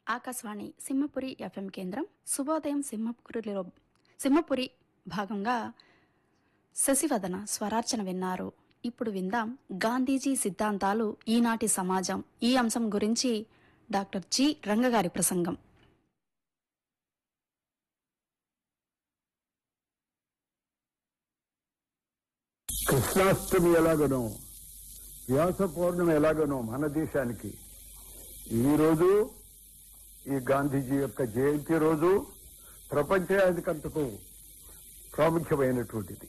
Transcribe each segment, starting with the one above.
Akashvani Simhapuri FM కేంద్రం శుభోదయం సింహపురిలో సింహపురి భాగంగా శశివదన స్వరార్చన విన్నారు ఇప్పుడు విందాం గాంధీజీ సిద్ధాంతాలు ఈనాటి సమాజం ఈ అంశం గురించి డాక్టర్ జి రంగగారి ప్రసంగం కృష్ణాష్టమి ఎలాగనో వ్యాస పౌర్ణమి ఎలాగనో మన దేశానికి ఈ రోజు ఈ గాంధీజీ యొక్క జయంతి రోజు ప్రపంచాధికంతకు ప్రాముఖ్యమైనటువంటిది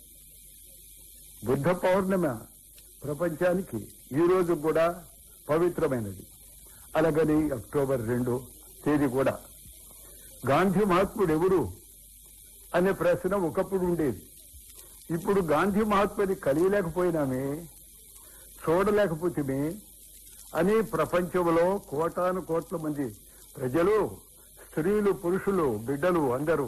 బుద్ధ పౌర్ణమి ప్రపంచానికి ఈ రోజు కూడా పవిత్రమైనది అలాగని అక్టోబర్ రెండు తేదీ కూడా గాంధీ మహాత్ముడు ఎవరు అనే ప్రశ్న ఒకప్పుడు ఉండేది ఇప్పుడు గాంధీ మహాత్ముని కలియలేకపోయినామే చూడలేకపోతే అని ప్రపంచంలో కోటాను కోట్ల మంది ప్రజలు స్త్రీలు పురుషులు బిడ్డలు అందరూ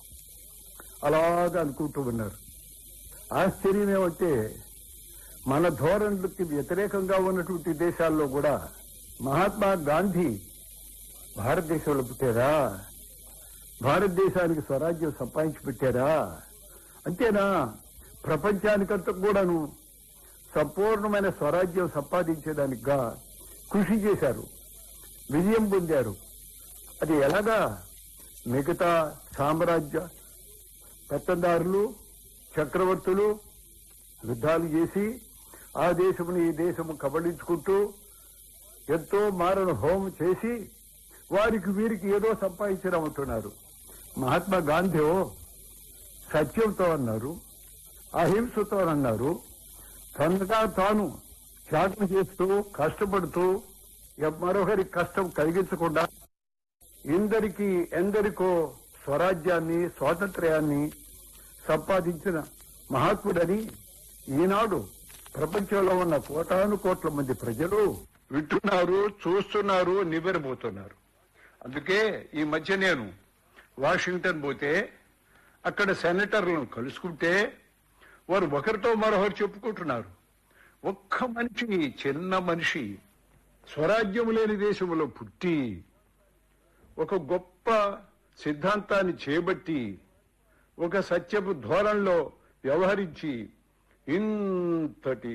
అలాగా అనుకుంటూ ఉన్నారు ఆశ్చర్యం ఏమంటే మన ధోరణులకి వ్యతిరేకంగా ఉన్నటువంటి దేశాల్లో కూడా మహాత్మా గాంధీ భారతదేశంలో పుట్టారా భారతదేశానికి స్వరాజ్యం సంపాదించి పెట్టారా అంతేనా ప్రపంచానికంతా కూడాను సంపూర్ణమైన స్వరాజ్యం సంపాదించడానికిగా కృషి చేశారు విజయం పొందారు అది ఎలాగా మిగతా సామ్రాజ్య పెత్తందారులు చక్రవర్తులు యుద్ధాలు చేసి ఆ దేశమును ఈ దేశము కబళించుకుంటూ ఎంతో మారణ హోమం చేసి వారికి వీరికి ఏదో సంపాదించడమంటున్నారు మహాత్మా గాంధీ సత్యంతో అన్నారు అహింసతో అన్నారు తనగా తాను త్యాగం చేస్తూ కష్టపడుతూ ఎ- మరొకరి కష్టం కలిగించకుండా ఇందరికీ ఎందరికో స్వరాజ్యాన్ని స్వాతంత్ర్యాన్ని సంపాదించిన మహాత్ముడని ఈనాడు ప్రపంచంలో ఉన్న కోటాను కోట్ల మంది ప్రజలు వింటున్నారు చూస్తున్నారు నివ్వెరబోతున్నారు అందుకే ఈ మధ్య నేను వాషింగ్టన్ పోతే అక్కడ సెనేటర్లను కలుసుకుంటే వారు ఒకరితో మరొకరు చెప్పుకుంటున్నారు ఒక్క మనిషి చిన్న మనిషి స్వరాజ్యం లేని దేశంలో పుట్టి ఒక గొప్ప సిద్ధాంతాన్ని చేపట్టి ఒక సత్యపు ధోరణిలో వ్యవహరించి ఇంతటి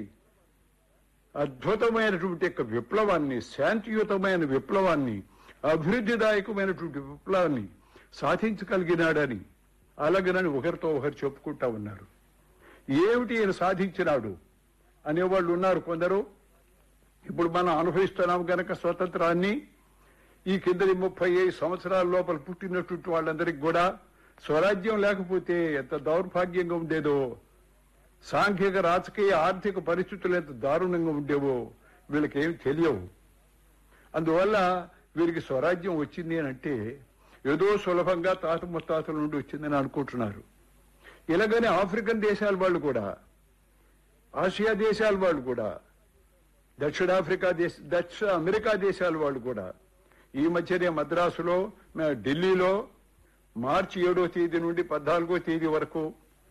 అద్భుతమైనటువంటి యొక్క విప్లవాన్ని శాంతియుతమైన విప్లవాన్ని అభివృద్ధిదాయకమైనటువంటి విప్లవాన్ని సాధించగలిగినాడని అలాగనని ఒకరితో ఒకరు చెప్పుకుంటా ఉన్నారు ఏమిటి ఈయన సాధించినాడు అనేవాళ్ళు ఉన్నారు కొందరు ఇప్పుడు మనం అనుభవిస్తున్నాం గనక స్వతంత్రాన్ని ఈ కిందటి ముప్పై ఐదు సంవత్సరాల లోపల పుట్టినటువంటి వాళ్ళందరికీ కూడా స్వరాజ్యం లేకపోతే ఎంత దౌర్భాగ్యంగా ఉండేదో సాంఘిక రాజకీయ ఆర్థిక పరిస్థితులు ఎంత దారుణంగా ఉండేవో వీళ్ళకేం తెలియవు అందువల్ల వీరికి స్వరాజ్యం వచ్చింది అని అంటే ఏదో సులభంగా తాత ముత్తాతల నుండి వచ్చిందని అనుకుంటున్నారు ఇలాగనే ఆఫ్రికన్ దేశాల వాళ్ళు కూడా ఆసియా దేశాల వాళ్ళు కూడా దక్షిణాఫ్రికా దేశ దక్షిణ అమెరికా దేశాల వాళ్ళు కూడా ఈ మధ్యనే మద్రాసులో మే- ఢిల్లీలో మార్చి ఏడో తేదీ నుండి పద్నాలుగో తేదీ వరకు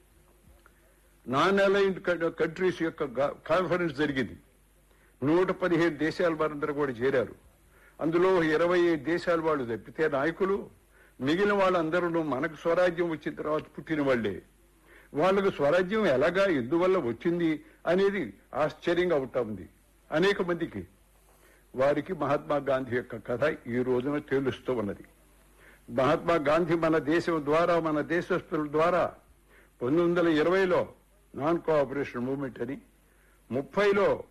నాన్ అలైన్డ్ కంట్రీస్ యొక్క గా- కాన్ఫరెన్స్ జరిగింది నూట పదిహేడు దేశాల వారందరూ కూడా చేరారు అందులో ఇరవై ఐదు దేశాల వాళ్ళు తప్పితే నాయకులు మిగిలిన వాళ్ళందరూ మనకు స్వరాజ్యం వచ్చిన తర్వాత పుట్టిన వాళ్లే వాళ్ళకు స్వరాజ్యం ఎలాగా ఎందువల్ల వచ్చింది అనేది ఆశ్చర్యంగా ఉంటా ఉంది అనేక మందికి వారికి మహాత్మా గాంధీ యొక్క కథ ఈ రోజున తెలుస్తూ ఉన్నది మహాత్మా గాంధీ మన దేశం ద్వారా మన దేశస్తుల ద్వారా పంతొమ్మిది వందల ఇరవైలో నాన్ కోఆపరేషన్ మూవ్మెంట్ అని ముప్పైలో